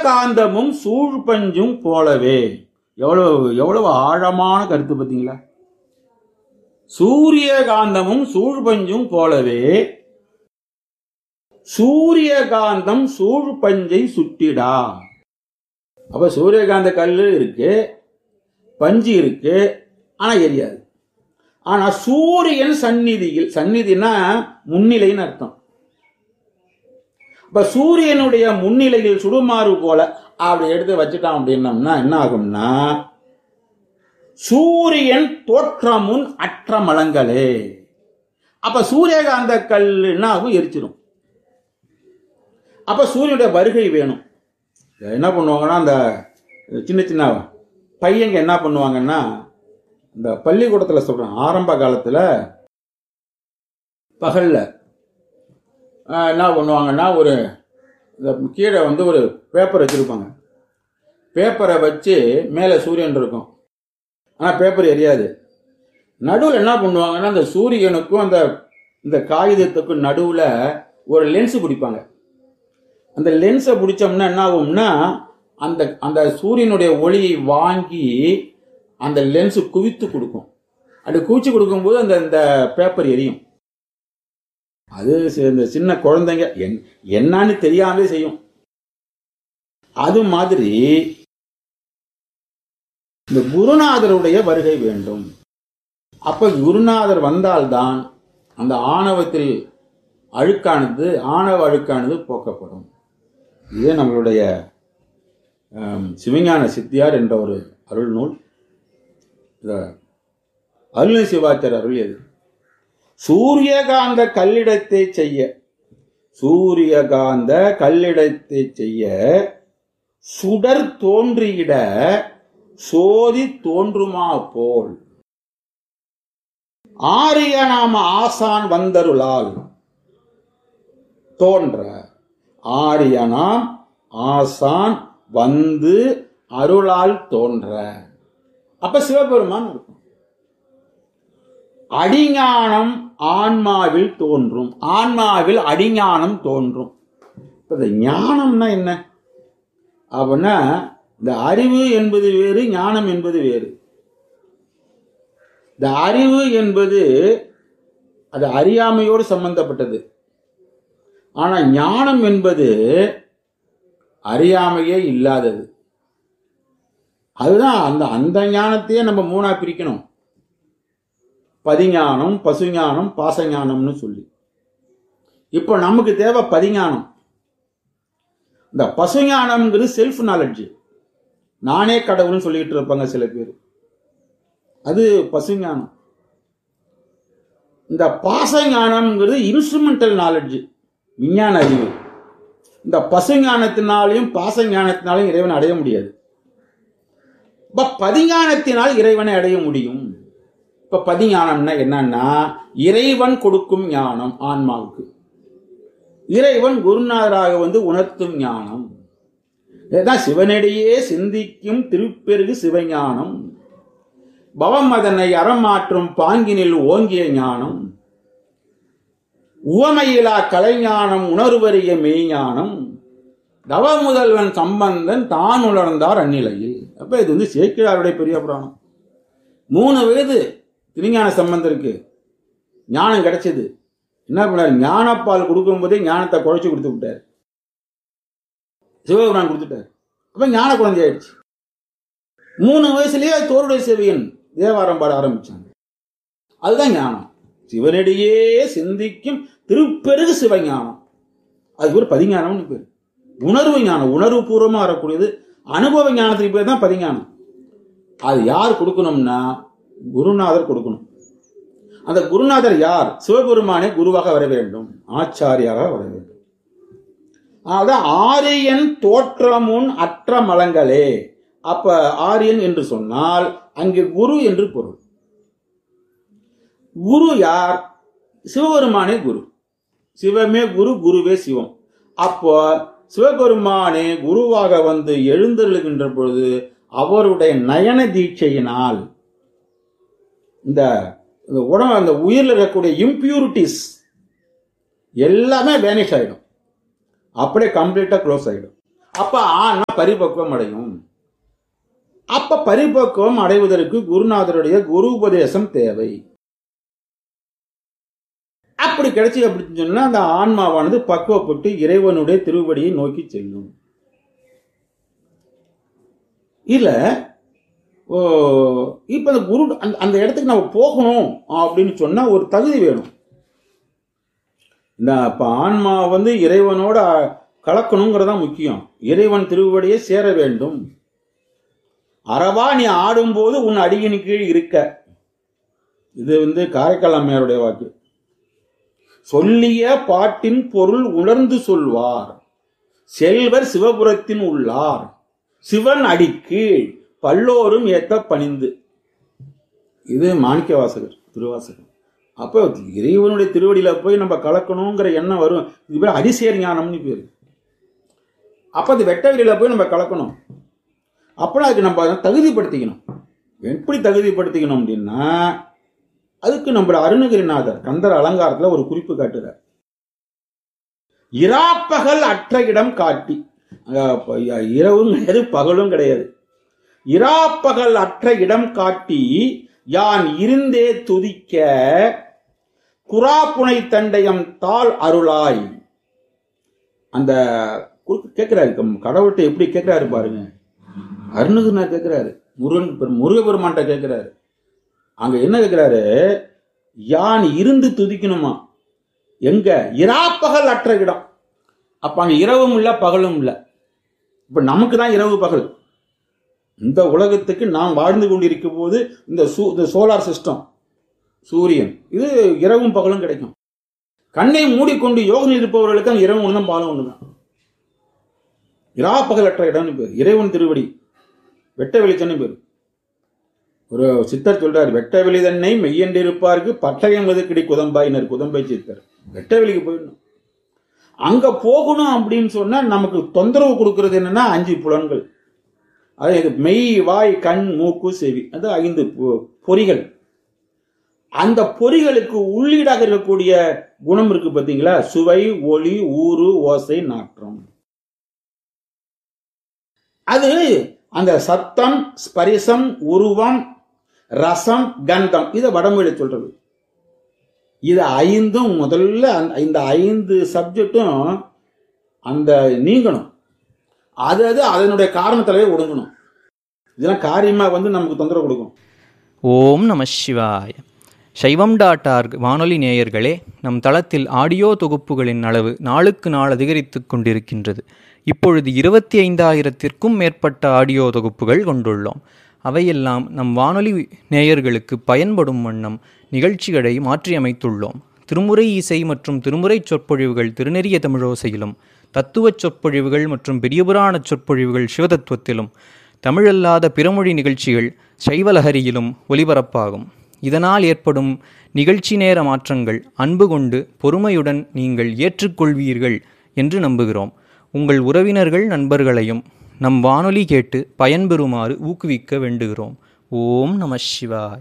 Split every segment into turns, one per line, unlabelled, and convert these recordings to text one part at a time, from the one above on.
காந்தமும் சூழ்பஞ்சும் போலவே எவ்வளவு எவ்வளவு ஆழமான கருத்து பார்த்தீங்களா சூரிய காந்தமும் சூழ்பஞ்சும் போலவே சூரிய காந்தம் சூழ்பஞ்சை சுட்டிடா அப்ப சூரியகாந்த கல் இருக்கு பஞ்சு இருக்கு ஆனா எரியாது ஆனா சூரியன் சந்நிதியில் சந்நிதினா முன்னிலைன்னு அர்த்தம் இப்ப சூரியனுடைய முன்னிலையில் சுடுமாறு போல அப்படி எடுத்து வச்சுட்டான் அப்படின்னம்னா என்ன ஆகும்னா சூரியன் தோற்றமுன் அற்ற மலங்களே அப்ப சூரியகாந்த கல் என்ன ஆகும் எரிச்சிடும் அப்ப சூரியனுடைய வருகை வேணும் என்ன பண்ணுவாங்கன்னா அந்த சின்ன சின்ன பையங்க என்ன பண்ணுவாங்கன்னா இந்த பள்ளிக்கூடத்தில் சொல்றேன் ஆரம்ப காலத்தில் பகல்ல ஆஹ், என்ன பண்ணுவாங்கன்னா ஒரு இந்த கீழே வந்து ஒரு பேப்பர் வச்சிருப்பாங்க பேப்பரை வச்சு மேலே சூரியன் இருக்கும் ஆனால் பேப்பர் எரியாது நடுவில் என்ன பண்ணுவாங்கன்னா அந்த சூரியனுக்கும் அந்த இந்த காகிதத்துக்கும் நடுவில் ஒரு லென்ஸ் பிடிப்பாங்க அந்த லென்ஸை பிடிச்சோம்னா என்ன ஆகும்னா அந்த அந்த சூரியனுடைய ஒளியை வாங்கி அந்த லென்ஸ் குவித்து கொடுக்கும் அப்படி குவிச்சு கொடுக்கும்போது அந்த இந்த பேப்பர் எரியும் அது சி- இந்த சின்ன குழந்தைங்க என் என்னன்னு தெரியாமலே செய்யும் அது மாதிரி இந்த குருநாதருடைய வருகை வேண்டும் அப்ப குருநாதர் வந்தால்தான் அந்த ஆணவத்தில் அழுக்கானது ஆணவ அழுக்கானது போக்கப்படும் இதே நம்மளுடைய ஆம், சிவஞான சித்தியார் என்ற ஒரு அருள் நூல் இத அருள் சிவாச்சர் அருள் எது சூரியகாந்த கல்லிடத்தை செய்ய சூரியகாந்த கல்லிடத்தை செய்ய சுடர் தோன்றியிட சோதி தோன்றுமா போல் ஆரிய நாம ஆசான் வந்தருளால் தோன்ற ஆரியனாம் ஆசான் வந்து அருளால் தோன்ற அப்ப சிவபெருமான் இருக்கும் அடிஞானம் ஆன்மாவில் தோன்றும் ஆன்மாவில் அடிஞானம் தோன்றும் இப்ப இந்த ஞானம்னா என்ன அப்படின்னா இந்த அறிவு என்பது வேறு ஞானம் என்பது வேறு இந்த அறிவு என்பது அது அறியாமையோடு சம்பந்தப்பட்டது ஆனா ஞானம் என்பது அறியாமையே இல்லாதது அதுதான் அந்த அந்த ஞானத்தையே நம்ம மூணா பிரிக்கணும் பதிஞானம் பசுஞானம் பாசஞானம்னு சொல்லி இப்போ நமக்கு தேவை பதிஞானம் இந்த பசுஞானம்ங்கிறது செல்ஃப் நாலெட்ஜ் நானே கடவுள்னு சொல்லிட்டு இருப்பாங்க சில பேர் அது பசுஞானம் இந்த பாசஞானம்ங்கிறது இன்ஸ்ட்ருமெண்டல் நாலெட்ஜ் விஞ்ஞான அறிவு இந்த பசுஞானத்தினாலையும் பாசஞானத்தினாலையும் இறைவனை அடைய முடியாது இப்ப பதிஞானத்தினால் இறைவனை அடைய முடியும் இப்ப பதிஞானம்னா என்னன்னா இறைவன் கொடுக்கும் ஞானம் ஆன்மாவுக்கு இறைவன் குருநாதராக வந்து உணர்த்தும் ஞானம் இதுதான் சிவனடியே சிந்திக்கும் திருப்பெருகு சிவஞானம் பவம் அதனை அறமாற்றும் பாங்கினில் ஓங்கிய ஞானம் உவமையிலா கலைஞானம் உணர்வறிய மெய்ஞானம் தவ முதல்வன் சம்பந்தன் தான் உணர்ந்தார் அந்நிலையில் அப்ப இது வந்து சேக்கிழாருடைய பெரிய புராணம் மூணு வயது திருஞான சம்பந்தருக்கு ஞானம் கிடைச்சது என்ன பண்ணார் ஞானப்பால் கொடுக்கும்போதே ஞானத்தை குழைச்சு கொடுத்து விட்டார் சிவபுரான் கொடுத்துட்டார் அப்ப ஞான குழந்தை ஆயிடுச்சு மூணு வயசுலயே தோருடைய செவியன் தேவாரம் பாட ஆரம்பிச்சாங்க அதுதான் ஞானம் சிவனடியே சிந்திக்கும் திருப்பெருகு சிவஞானம் அதுக்கு ஒரு பதிஞானம்னு பேர் உணர்வு ஞானம் உணர்வு பூர்வமா வரக்கூடியது அனுபவ ஞானத்துக்கு பேர் தான் பதிஞானம் அது யார் கொடுக்கணும்னா குருநாதர் கொடுக்கணும் அந்த குருநாதர் யார் சிவபெருமானே குருவாக வர வேண்டும் ஆச்சாரியாக வர வேண்டும் அதான் ஆரியன் தோற்றமுன் அற்ற மலங்களே அப்ப ஆரியன் என்று சொன்னால் அங்கே குரு என்று பொருள் குரு யார் சிவபெருமானே குரு சிவமே குரு குருவே சிவம் அப்போ சிவபெருமானே குருவாக வந்து எழுந்தருளுகின்ற பொழுது அவருடைய நயன தீட்சையினால் இந்த இந்த உடம்பு அந்த உயிரில் இருக்கக்கூடிய இம்பியூரிட்டிஸ் எல்லாமே வேனிஷ் ஆயிடும் அப்படியே கம்ப்ளீட்டா க்ளோஸ் ஆயிடும் அப்ப ஆன்மா பரிபக்குவம் அடையும் அப்ப பரிபக்குவம் அடைவதற்கு குருநாதருடைய குரு உபதேசம் தேவை அப்படி கிடைச்சி அப்படின்னு சொன்னா அந்த ஆன்மாவானது பக்குவப்பட்டு இறைவனுடைய திருவடியை நோக்கி செல்லும் இல்ல ஓ, இப்ப அந்த குரு அந்த- அந்த இடத்துக்கு நம்ம போகணும் அப்படின்னு சொன்னா ஒரு தகுதி வேணும் இந்த இப்ப ஆன்மா வந்து இறைவனோட கலக்கணுங்கிறதா முக்கியம் இறைவன் திருவடியை சேர வேண்டும் அறவா நீ ஆடும்போது உன் அடியின் கீழ் இருக்க இது வந்து காரைக்கால் அம்மையாருடைய வாக்கு சொல்லிய பாட்டின் பொருள் உணர்ந்து சொல்வார் செல்வர் சிவபுரத்தின் உள்ளார் சிவன் அடிக்கீழ் பல்லோரும் ஏத்த பணிந்து இது மாணிக்க வாசகர் திருவாசகர் அப்போ இறைவனுடைய திருவடியில போய் நம்ம கலக்கணுங்கிற எண்ணம் வரும் இது பேர் அதிசேர் ஞானம்னு பேரு அப்ப அது வெட்ட வெளியில போய் நம்ம கலக்கணும் அப்போ அதுக்கு நம்ம அதை தகுதிப்படுத்திக்கணும் எப்படி தகுதிப்படுத்திக்கணும் அப்படின்னா அதுக்கு நம்மளோட அருணகிரிநாதர் கந்தர் அலங்காரத்துல ஒரு குறிப்பு காட்டுறார் இராப்பகல் அற்ற இடம் காட்டி அங்க ப- இரவும் கிடையாது பகலும் கிடையாது இராப்பகல் அற்ற இடம் காட்டி யான் இருந்தே துதிக்க குறாப்புனை தண்டயம் தாள் அருளாய் அந்த குறுக்கு கேட்கிறாரு கம்- கடவுள்கிட்ட எப்படி கேட்கிறாரு பாருங்க அருணகிரிநாத் கேட்கிறாரு முருகன் பெரு- முருகப்பெருமான்கிட்ட கேட்கிறாரு அங்க என்ன கேட்கிறாரு யான் இருந்து துதிக்கணுமா எங்க இராப்பகல் அற்ற இடம் அப்ப அங்க இரவும் இல்ல பகலும் இல்ல இப்ப நமக்கு தான் இரவு பகல் இந்த உலகத்துக்கு நாம் வாழ்ந்து கொண்டிருக்கும் போது இந்த சூ- இந்த சோலார் சிஸ்டம் சூரியன் இது இரவும் பகலும் கிடைக்கும் கண்ணை மூடிக்கொண்டு யோகம் இருப்பவர்களுக்கு அங்க இரவு ஒன்று தான் பாலம் ஒன்று தான் இராப்பகலற்ற இடம்னு பேர் இறைவன் திருவடி வெட்ட வெளிச்சம்னு பேர் ஒரு சித்தர் சொல்றார் வெட்ட வெளி தன்னை மெய்யென்று இருப்பாருக்கு பட்டயம் எதுக்கடி குதம்பாயினர் குதம்பை சித்தர் வெட்ட வெளிக்கு போயிடணும் அங்க போகணும் அப்படின்னு சொன்னா நமக்கு தொந்தரவு கொடுக்கிறது என்னன்னா அஞ்சு புலன்கள் அது இது மெய் வாய் கண் மூக்கு செவி அது ஐந்து பொ- பொறிகள் அந்த பொறிகளுக்கு உள்ளீடாக இருக்கக்கூடிய குணம் இருக்கு பாத்தீங்களா சுவை ஒளி ஊறு ஓசை நாற்றம் அது அந்த சத்தம் ஸ்பரிசம் உருவம் ரசம் கந்தம் இதை வடமொழி சொல்றது இது ஐந்தும் முதல்ல அந்த- இந்த ஐந்து சப்ஜெக்டும் அந்த நீங்கணும் அது அது அதனுடைய காரணத்திலே ஒடுங்கணும் இதெல்லாம் காரியமா வந்து நமக்கு தொந்தரவு கொடுக்கும்
ஓம் நம சிவாய சைவம் டாட் ஆர்க் வானொலி நேயர்களே நம் தளத்தில் ஆடியோ தொகுப்புகளின் அளவு நாளுக்கு நாள் அதிகரித்து கொண்டிருக்கின்றது இப்பொழுது இருபத்தி ஐந்தாயிரத்திற்கும் மேற்பட்ட ஆடியோ தொகுப்புகள் கொண்டுள்ளோம் அவையெல்லாம் நம் வானொலி நேயர்களுக்கு பயன்படும் வண்ணம் நிகழ்ச்சிகளை மாற்றியமைத்துள்ளோம் திருமுறை இசை மற்றும் திருமுறைச் சொற்பொழிவுகள் திருநெறிய தமிழோசையிலும் தத்துவச் சொற்பொழிவுகள் மற்றும் பெரியபுராணச் சொற்பொழிவுகள் சிவதத்துவத்திலும் தமிழல்லாத பிறமொழி நிகழ்ச்சிகள் சைவலஹரியிலும் ஒலிபரப்பாகும் இதனால் ஏற்படும் நிகழ்ச்சி நேர மாற்றங்கள் அன்பு கொண்டு பொறுமையுடன் நீங்கள் ஏற்றுக்கொள்வீர்கள் என்று நம்புகிறோம் உங்கள் உறவினர்கள் நண்பர்களையும் நம் வானொலி கேட்டு பயன்பெறுமாறு ஊக்குவிக்க வேண்டுகிறோம் ஓம் நம சிவாய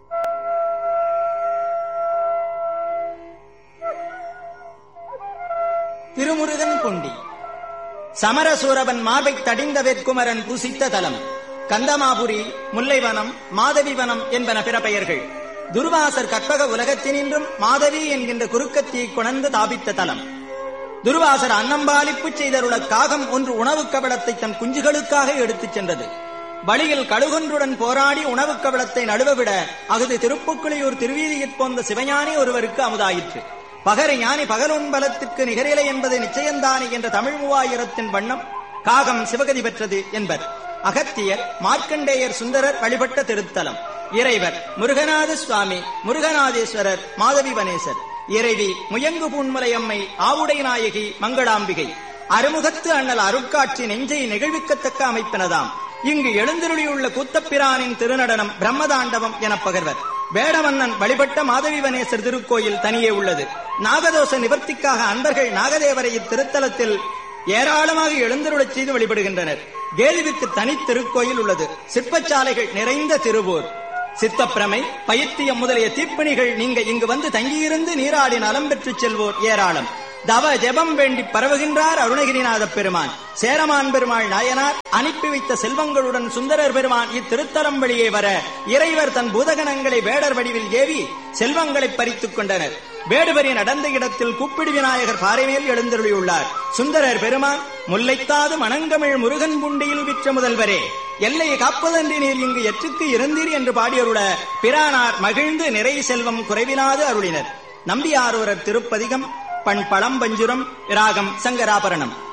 திருமுருகன் கொண்டி சமரசூரவன் மார்பைத் தடிந்த வேட்குமரன் புசித்த தலம் கந்தமாபுரி முல்லைவனம் மாதவிவனம் என்பன பிற பெயர்கள் துர்வாசர் கற்பக உலகத்தினின்றும் மாதவி என்கின்ற குறுக்கத்தியை கொணர்ந்து தாபித்த தலம் துர்வாசர் அன்னம்பாலிப்பு செய்தருள காகம் ஒன்று உணவுக் கபடத்தை தன் குஞ்சுகளுக்காக எடுத்துச் சென்றது வழியில் கழுகொன்றுடன் போராடி உணவுக் கபடத்தை நடுவவிட அகுது திருப்புக்குளியூர் திருவீதியிற் போந்த சிவஞானி ஒருவருக்கு அமுதாயிற்று பகரை ஞானி பகலொன்பலத்துக்கு நிகரில்லை என்பது நிச்சயந்தானே என்ற தமிழ் மூவாயிரத்தின் வண்ணம் காகம் சிவகதி பெற்றது என்பர் அகத்தியர் மார்க்கண்டேயர் சுந்தரர் வழிபட்ட திருத்தலம் இறைவர் முருகநாத சுவாமி முருகநாதேஸ்வரர் மாதவி வனேசர் இறைவி முயங்கு பூன்முலையம்மை ஆவுடை நாயகி மங்களாம்பிகை அருமுகத்து அண்ணல் அருட்காட்சி நெஞ்சை நெகிழ்விக்கத்தக்க அமைப்பினதாம் இங்கு எழுந்தருளியுள்ள கூத்தப்பிரானின் திருநடனம் பிரம்மதாண்டவம் எனப் பகர்வர் வேடவண்ணன் வழிபட்ட மாதவிவனேசர் திருக்கோயில் தனியே உள்ளது நாகதோஷ நிவர்த்திக்காக அன்பர்கள் நாகதேவரை இத்திருத்தலத்தில் ஏராளமாக எழுந்தருளச் செய்து வழிபடுகின்றனர் கேதுவிற்கு தனி திருக்கோயில் உள்ளது சிற்பச்சாலைகள் நிறைந்த திருவூர் சித்தப்பிரமை பயித்தியம் முதலிய தீப்பணிகள் நீங்க இங்கு வந்து தங்கியிருந்து நீராடி நலம் பெற்றுச் செல்வோர் ஏராளம் தவ ஜெபம் வேண்டி பரவுகின்றார் அருணகிரிநாத பெருமான் சேரமான் பெருமாள் நாயனார் அனுப்பி வைத்த செல்வங்களுடன் சுந்தரர் பெருமான் இத்திருத்தலம் வழியே வர இறைவர் தன் பூதகணங்களை வேடர் வடிவில் ஏவி செல்வங்களை பறித்துக் கொண்டனர் வேடுவரி நடந்த இடத்தில் கூப்பிடு விநாயகர் பாறை மேல் எழுந்தருளியுள்ளார் சுந்தரர் பெருமான் முல்லைத்தாது மணங்கமிழ் முருகன் புண்டியில் விற்ற முதல்வரே எல்லையை காப்பதன்றி நீர் இங்கு எற்றுக்கு இருந்தீர் என்று பாடியருள பிரானார் மகிழ்ந்து நிறை செல்வம் குறைவிலாது அருளினர் நம்பியாரூரர் திருப்பதிகம் பண் பழம்பஞ்சுரம் ராகம் சங்கராபரணம்